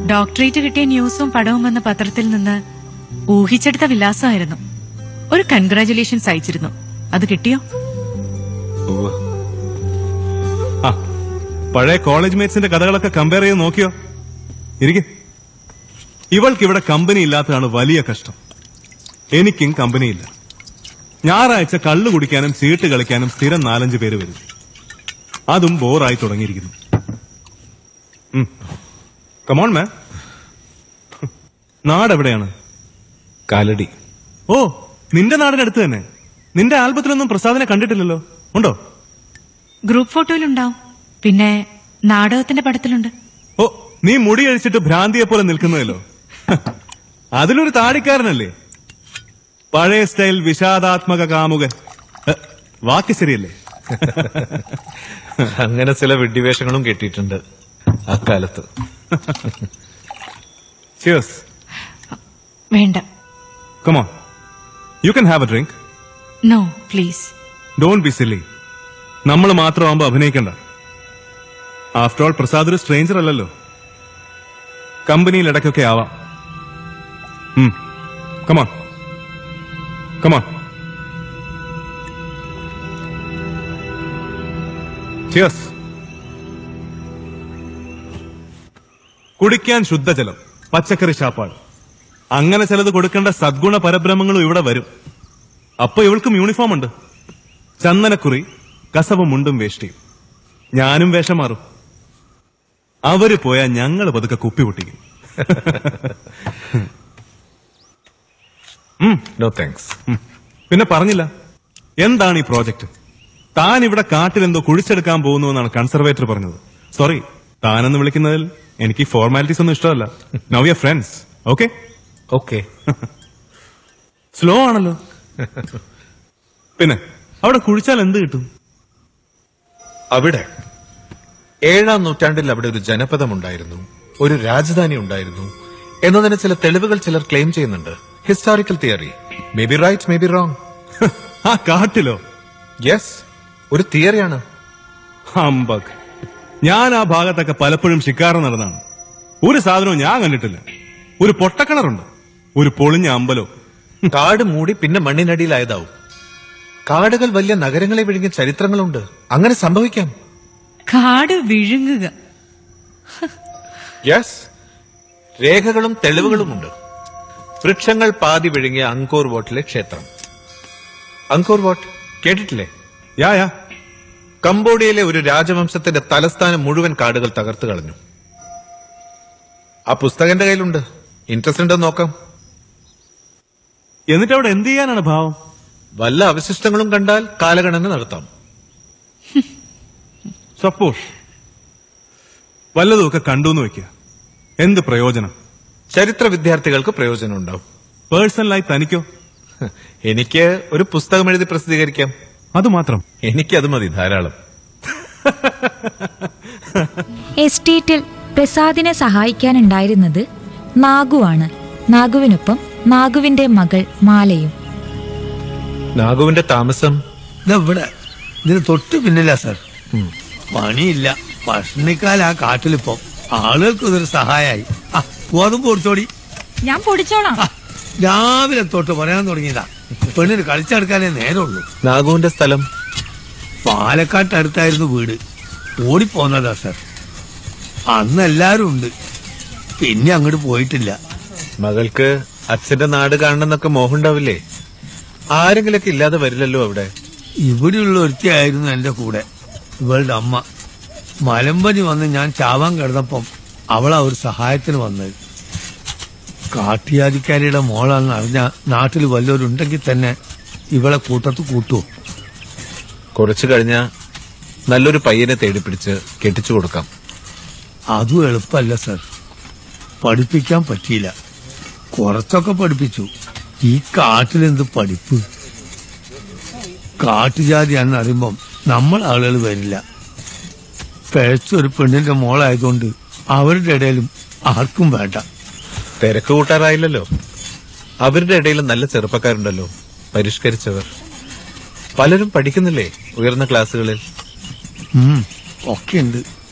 Doctorate കിട്ടിയ ന്യൂസും പടവും വന്ന പത്രത്തിൽ നിന്ന് ഊഹിച്ചെടുത്ത വിലാസമായിരുന്നു ഒരു കൺഗ്രാചുലേഷൻസ് അയച്ചിരുന്നു അത് കിട്ടിയോ ഉവ്വ്. ആ പഴയ കോളേജ് മേറ്റ്സിന്റെ കഥകളൊക്കെ കമ്പയർ ചെയ്ത് നോക്കിയോ ഇരിക്കെ ഇവൾക്ക് ഇവിടെ കമ്പനി ഇല്ലാത്തതാണ് വലിയ കഷ്ടം എനിക്കും കമ്പനിയില്ല ഞായറാഴ്ച കള്ളു കുടിക്കാനും ചീട്ട് കളിക്കാനും സ്ഥിരം നാലഞ്ച് പേര് വരും അതും ബോറായി തുടങ്ങിയിരിക്കുന്നു കമോൺ മാൻ നാടെവിടെയാണ് കാലടി ഓ നിന്റെ നാടിനടുത്ത് തന്നെ നിന്റെ ആൽബത്തിലൊന്നും പ്രസാദിനെ കണ്ടിട്ടില്ലല്ലോ ഉണ്ടോ ഗ്രൂപ്പ് ഫോട്ടോയിലുണ്ടാവും പിന്നെ നാടകത്തിന്റെ പടത്തിലുണ്ട് ഓ നീ മുടി അഴിച്ചിട്ട് ഭ്രാന്തിയെ പോലെ നിൽക്കുന്നതല്ലോ അതിലൊരു താടിക്കാരനല്ലേ പഴയ സ്റ്റൈൽ വിഷാദാത്മക കാമുകൻ ഹ, വാക്ക് ശരിയല്ലേ അങ്ങനെ ചില വിഡ്ഢിവേഷങ്ങളും കിട്ടിയിട്ടുണ്ട് അക്കാലത്ത് ചിയേഴ്സ് വേണ്ട come on you can have a drink no please don't be silly നമ്മൾ മാത്രമാകുമ്പോ അഭിനയിക്കണ്ട ആഫ്റ്റർ ഓൾ പ്രസാദ് ഒരു സ്ട്രേഞ്ചർ അല്ലല്ലോ കമ്പനിയിൽ ഇടയ്ക്കൊക്കെ ആവാം കമാ കമാ ചിയേഴ്സ് കുടിക്കാൻ ശുദ്ധജലം പച്ചക്കറി ശാപ്പാട് അങ്ങനെ ചിലത് കൊടുക്കേണ്ട സദ്ഗുണ പരബ്രഹ്മങ്ങളും ഇവിടെ വരും അപ്പൊ ഇവൾക്കും യൂണിഫോം ഉണ്ട് ചന്ദനക്കുറി കസവും മുണ്ടും വേഷ്ടിയും ഞാനും വേഷം മാറും അവര് പോയാ ഞങ്ങൾ പതുക്കെ കുപ്പി പൊട്ടിക്കും നോ താങ്ക്സ് ഉം. പിന്നെ പറഞ്ഞില്ല എന്താണ് ഈ പ്രോജക്റ്റ് താൻ ഇവിടെ കാട്ടിലെന്തോ കുഴിച്ചെടുക്കാൻ പോകുന്നു എന്നാണ് കൺസർവേറ്റർ പറഞ്ഞത് സോറി താനെന്ന് വിളിക്കുന്നതിൽ എനിക്ക് ഫോർമാലിറ്റീസ് ഒന്നും ഇഷ്ടമല്ല now your friends okay okay slow ആണല്ലോ പിന്നെ അവിടെ കുഴിച്ചാൽ എന്ത് കിട്ടും അവിടെ ഏഴാം നൂറ്റാണ്ടിൽ അവിടെ ഒരു ജനപദം ഉണ്ടായിരുന്നു ഒരു രാജധാനി ഉണ്ടായിരുന്നു എന്നതിന് ചില തെളിവുകൾ ചിലർ ക്ലെയിം ചെയ്യുന്നുണ്ട് historical theory may be right may be wrong ആ കാട്ടിലോ യെസ് ഒരു തിയറിയാണ് ഹംബക് ഞാൻ ആ ഭാഗത്തൊക്കെ പലപ്പോഴും ശിക്കാറ് നടന്നാണ് ഒരു സാധനവും ഞാൻ കണ്ടിട്ടില്ല ഒരു പൊട്ടക്കിണറുണ്ട് ഒരു പൊളിഞ്ഞ അമ്പലോ കാട് മൂടി പിന്നെ മണ്ണിനടിയിലായതാവും കാടുകൾ വലിയ നഗരങ്ങളെ വിഴുങ്ങിയ ചരിത്രങ്ങളുണ്ട് അങ്ങനെ സംഭവിക്കാം കാട് വിഴുങ്ങുക യെസ് രേഖകളും തെളിവുകളുമുണ്ട് വൃക്ഷങ്ങൾ പാതി വിഴുങ്ങിയ അങ്കോർ വോട്ടിലെ ക്ഷേത്രം അങ്കോർ വോട്ട് കേട്ടിട്ടില്ലേ യാ യാ കംബോഡിയയിലെ ഒരു രാജവംശത്തിന്റെ തലസ്ഥാനം മുഴുവൻ കാടുകൾ തകർത്തു കളഞ്ഞു ആ പുസ്തകം എന്റെ കയ്യിലുണ്ട് ഇൻട്രസ്റ്റ് ഉണ്ടെന്ന് നോക്കാം എന്നിട്ട് അവിടെ എന്ത് ചെയ്യാനാണ് ഭാവം വല്ല അവശിഷ്ടങ്ങളും കണ്ടാൽ കാലഗണന നടത്താം സപ്പോസ് വല്ലതുമൊക്കെ കണ്ടു എന്ന് വെക്കുക എന്ത് പ്രയോജനം ചരിത്ര വിദ്യാർത്ഥികൾക്ക് പ്രയോജനം ഉണ്ടാവും പേഴ്സണലായി തനിക്കോ എനിക്ക് ഒരു പുസ്തകം എഴുതി പ്രസിദ്ധീകരിക്കാം അത് മാത്രം എനിക്കത് മതി ധാരാളം എസ്റ്റേറ്റിൽ പ്രസാദിനെ സഹായിക്കാനുണ്ടായിരുന്നത് നാഗുവാണ് നാഗുവിനൊപ്പം നാഗുവിന്റെ മകൾ മാലയും നാഗുവിന്റെ താമസം ഇതാ ഇവിടെ ഇതിന് തൊട്ട് പിന്നില്ല സർ പണിയില്ല ഭക്ഷണിക്കാല ആ കാട്ടിലിപ്പം ആളുകൾക്ക് ഇതൊരു സഹായായി ആ ഗോതമ്പ് പൊടിച്ചോടി ഞാൻ പൊടിച്ചോളാം ആ, രാവിലെ തൊട്ട് പറയാൻ തുടങ്ങിയതാ പെണ്ണിന് കളിച്ചെടുക്കാനേ നേരമുള്ളൂ നാഗുവിന്റെ സ്ഥലം പാലക്കാട്ട് അടുത്തായിരുന്നു വീട് ഓടിപ്പോന്നതാ സർ അന്ന് എല്ലാരും ഉണ്ട് പിന്നെ അങ്ങോട്ട് പോയിട്ടില്ല മകൾക്ക് അച്ഛന്റെ നാട് കാണണമെന്നൊക്കെ മോഹമുണ്ടാവില്ലേ ആരെങ്കിലൊക്കെ ഇല്ലാതെ വരില്ലല്ലോ അവിടെ ഇവിടെയുള്ള ഒരുത്തിയായിരുന്നു എന്റെ കൂടെ ഇവളുടെ അമ്മ മലമ്പനി വന്ന് ഞാൻ ചാവാൻ കിടന്നപ്പം അവളാ ഒരു സഹായത്തിന് വന്നത് കാട്ടിയാദിക്കാരിയുടെ മോളാന്ന് അറിഞ്ഞ നാട്ടിൽ വല്ലവരുണ്ടെങ്കിൽ തന്നെ ഇവളെ കൂട്ടത്ത് കൂട്ടുവോ കുറച്ചു കഴിഞ്ഞ നല്ലൊരു പയ്യനെ തേടിപ്പിടിച്ച് കെട്ടിച്ചു കൊടുക്കാം അതും എളുപ്പമല്ല സർ പഠിപ്പിക്കാൻ പറ്റിയില്ല കുറച്ചൊക്കെ പഠിപ്പിച്ചു ഈ കാട്ടിലെന്ത് പഠിപ്പ് കാട്ടുജാതിയാണെന്ന് അറിയുമ്പം നമ്മൾ ആളുകൾ വരില്ല പിഴച്ചൊരു പെണ്ണിന്റെ മോളായതുകൊണ്ട് അവരുടെ ഇടയിലും ആർക്കും വേണ്ട തിരക്ക് കൂട്ടാറായില്ലല്ലോ അവരുടെ ഇടയിൽ നല്ല ചെറുപ്പക്കാരുണ്ടല്ലോ പരിഷ്കരിച്ചവർ പലരും പഠിക്കുന്നില്ലേ ഉയർന്ന ക്ലാസ്സുകളിൽ ഉം, ഒക്കെ ഉണ്ട്